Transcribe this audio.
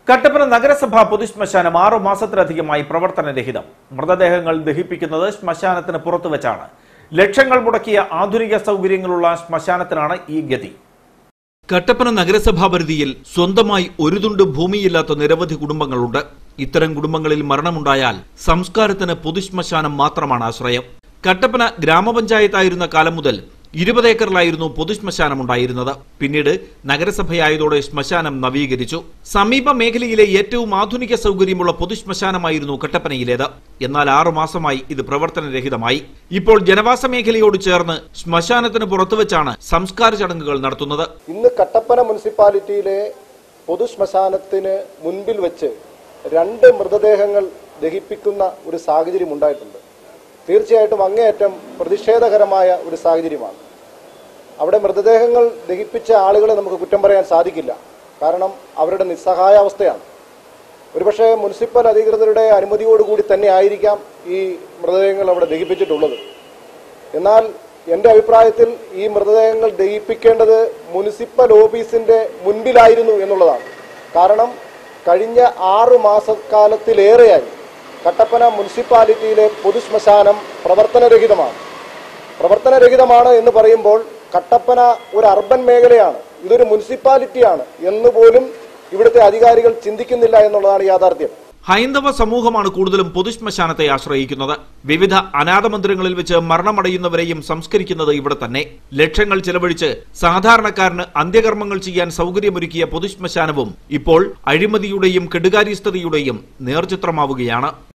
കട്ടപ്പന നഗരസഭ പൊതുശ്മശാനം ആറു മാസത്തിലധികമായി പ്രവർത്തനരഹിതം മൃതദേഹങ്ങൾ ദഹിപ്പിക്കുന്നത് ശ്മശാനത്തിന് പുറത്തുവച്ചാണ് ലക്ഷങ്ങൾ മുടക്കിയ ആധുനിക സൗകര്യങ്ങളുള്ള ശ്മശാനത്തിനാണ് ഈ ഗതി കട്ടപ്പന നഗരസഭാ പരിധിയിൽ സ്വന്തമായി ഒരു തുണ്ട് ഭൂമിയില്ലാത്ത നിരവധി കുടുംബങ്ങളുണ്ട് ഇത്തരം കുടുംബങ്ങളിൽ മരണമുണ്ടായാൽ സംസ്കാരത്തിന് പൊതുശ്മശാനം മാത്രമാണ് ആശ്രയം കട്ടപ്പന ഗ്രാമപഞ്ചായത്തായിരുന്ന കാലം മുതൽ ഇരുപത് ഏക്കറിലായിരുന്നു പൊതുശ്മശാനം ഉണ്ടായിരുന്നത് പിന്നീട് നഗരസഭയായതോടെ ശ്മശാനം നവീകരിച്ചു സമീപ മേഖലയിലെ ഏറ്റവും ആധുനിക സൗകര്യമുള്ള പൊതുശ്മശാനമായിരുന്നു കട്ടപ്പനയിലേത് എന്നാൽ ആറു മാസമായി ഇത് പ്രവർത്തനരഹിതമായി ഇപ്പോൾ ജനവാസ മേഖലയോട് ചേർന്ന് ശ്മശാനത്തിന് പുറത്തുവച്ചാണ് സംസ്കാര ചടങ്ങുകൾ നടത്തുന്നത് ഇന്ന് കട്ടപ്പന മുനിസിപ്പാലിറ്റിയിലെ പൊതു ശ്മശാനത്തിന് മുൻപിൽ വെച്ച് രണ്ട് മൃതദേഹങ്ങൾ ദഹിപ്പിക്കുന്ന ഒരു സാഹചര്യം ഉണ്ടായിട്ടുണ്ട് തീർച്ചയായിട്ടും അങ്ങേയറ്റം പ്രതിഷേധകരമായ ഒരു സാഹചര്യമാണ് അവിടെ മൃതദേഹങ്ങൾ ദഹിപ്പിച്ച ആളുകളെ നമുക്ക് കുറ്റം പറയാൻ സാധിക്കില്ല കാരണം അവരുടെ നിസ്സഹായാവസ്ഥയാണ് ഒരുപക്ഷെ മുനിസിപ്പൽ അധികൃതരുടെ അനുമതിയോടുകൂടി തന്നെ ആയിരിക്കാം ഈ മൃതദേഹങ്ങൾ അവിടെ ദഹിപ്പിച്ചിട്ടുള്ളത് എന്നാൽ എൻ്റെ അഭിപ്രായത്തിൽ ഈ മൃതദേഹങ്ങൾ ദഹിപ്പിക്കേണ്ടത് മുനിസിപ്പൽ ഓഫീസിന്റെ മുൻപിലായിരുന്നു എന്നുള്ളതാണ് കാരണം കഴിഞ്ഞ ആറു മാസക്കാലത്തിലേറെയായി കട്ടപ്പന മുനിസിപ്പാലിറ്റിയിലെ പൊതുശ്മശാനം പ്രവർത്തനരഹിതമാണ് പ്രവർത്തനരഹിതമാണ് എന്ന് പറയുമ്പോൾ കട്ടപ്പന ഒരു അർബൻ മേഖലയാണ് ഇതൊരു മുനിസിപ്പാലിറ്റിയാണ് എന്ന് പോലും ഇവിടുത്തെ അധികാരികൾ ചിന്തിക്കുന്നില്ല എന്നുള്ളതാണ് യാഥാർത്ഥ്യം ഹൈന്ദവ സമൂഹമാണ് കൂടുതലും പൊതുശ്മശാനത്തെ ആശ്രയിക്കുന്നത് വിവിധ അനാഥ മന്ദിരങ്ങളിൽ വെച്ച് മരണമടയുന്നവരെയും സംസ്കരിക്കുന്നത് ഇവിടെ തന്നെ ലക്ഷങ്ങൾ ചെലവഴിച്ച് സാധാരണക്കാരന് അന്ത്യകർമ്മങ്ങൾ ചെയ്യാൻ സൗകര്യമൊരുക്കിയ പൊതുശ്മശാനവും ഇപ്പോൾ അഴിമതിയുടെയും കെടുകാര്യസ്ഥതയുടെയും നേർചിത്രമാവുകയാണ്